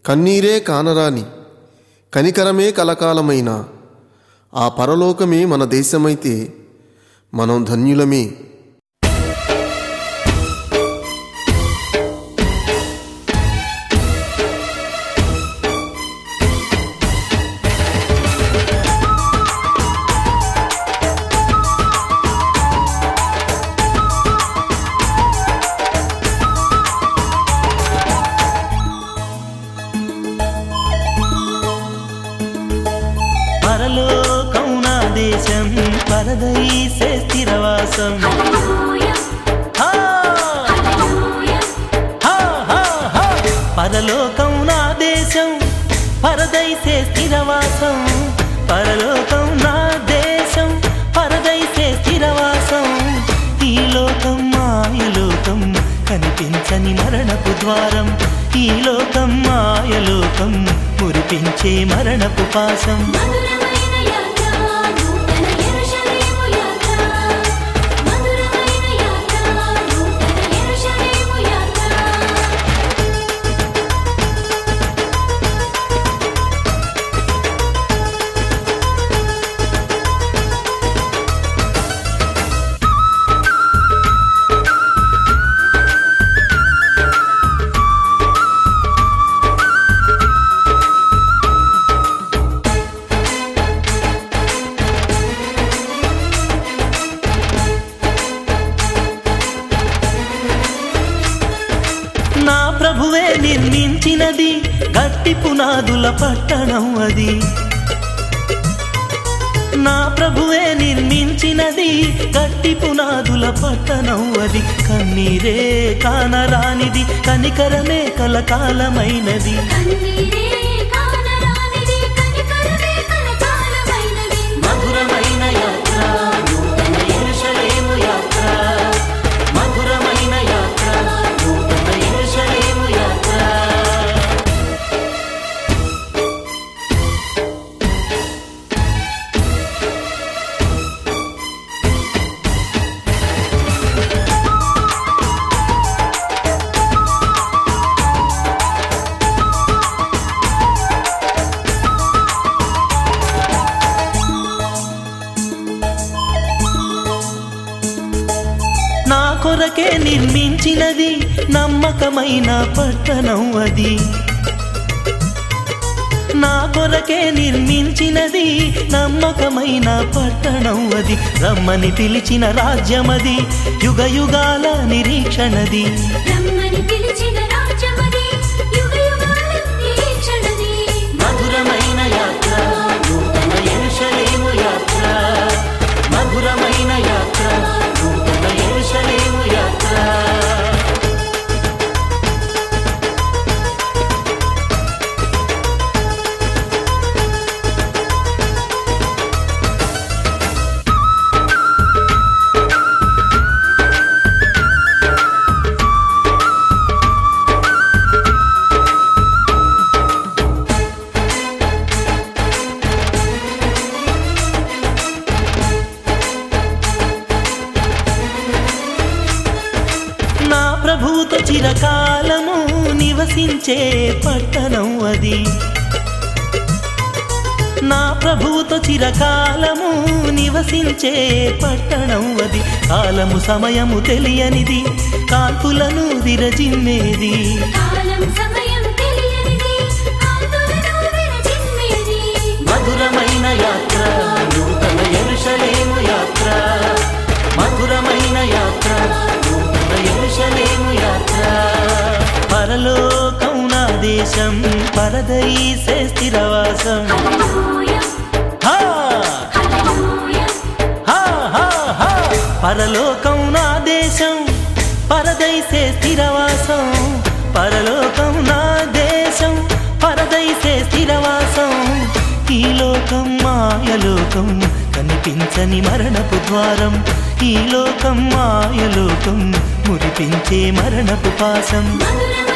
కన్నీరే కానరాని కనికరమే కలకాలమైన ఆ పరలోకమే మన దేశమైతే మనం ధన్యులమే పరలోకం నా దేశం పరదైసే స్థిరవాసం హా! హా, హా, హా. పరలోకం నా దేశం పరదైసే స్థిరవాసం పరలోకం నా దేశం పరదైసే స్థిరవాసం ఈ లోకం మాయలోకం కనిపించని మరణపు ద్వారం ఈ లోకం మాయలోకం మురిపించే మరణపు పాసం మధురమైన యాత్ర నూతన యెరూషలేము యాత్ర మధురమైన యాత్ర నూతన యెరూషలేము యాత్ర నా ప్రభువే నిర్మించినది గట్టి పునాదుల పట్టణం అది నా ప్రభువే నిర్మించినది గట్టి పునాదుల పట్టణం అది కన్నీరే కానరానిది కనికరమే కలకాలమైనది కన్నీరే కానరానిది కనికరమే కలకాలమైనది మధురమైన యాత్ర నూతన యెరూషలేము యాత్ర మధురమైన యాత్ర నూతన యెరూషలేము యాత్ర నా కొరకే నిర్మించినది నమ్మకమైన పట్టణం అది నా కొరకే నిర్మించినది నమ్మకమైన పట్టణం అది రమ్మని పిలిచిన రాజ్యమది యుగ యుగాల నిరీక్షణది రమ్మని పిలిచిన రాజ్యమది యుగ యుగాల నిరీక్షణది మధురమైన యాత్ర నూతన యెరూషలేము యాత్ర మధురమైన యాత్ర నూతన యెరూషలేము యాత్ర నా ప్రభువుతో చిరకాలము నివసించే పట్టణం అది నా ప్రభువుతో చిరకాలము నివసించే పట్టణం అది కాలము సమయము తెలియనిది కాంతులను విరజిమ్మేది కాలం సమయం తెలియనిది కాంతులను విరజిమ్మేది మధురమైన యాత్ర నూతన యెరూషలేము యాత్ర మధురమైన యాత్ర నూతన యెరూషలేము యాత్ర పరలోకం నా దేశం పరదైసే స్థిరవాసం హల్లెలూయా హా! హల్లెలూయా హా! హా! హా! పరలోకం నా దేశం పరదైసే స్థిరవాసం పరలోకం నా దేశం పరదైసే స్థిరవాసం ఈ లోకం మాయలోకం కనిపించని మరణపు ద్వారం ఈ లోకం మాయలోకం మురిపించే మరణపు పాసం మధురమైన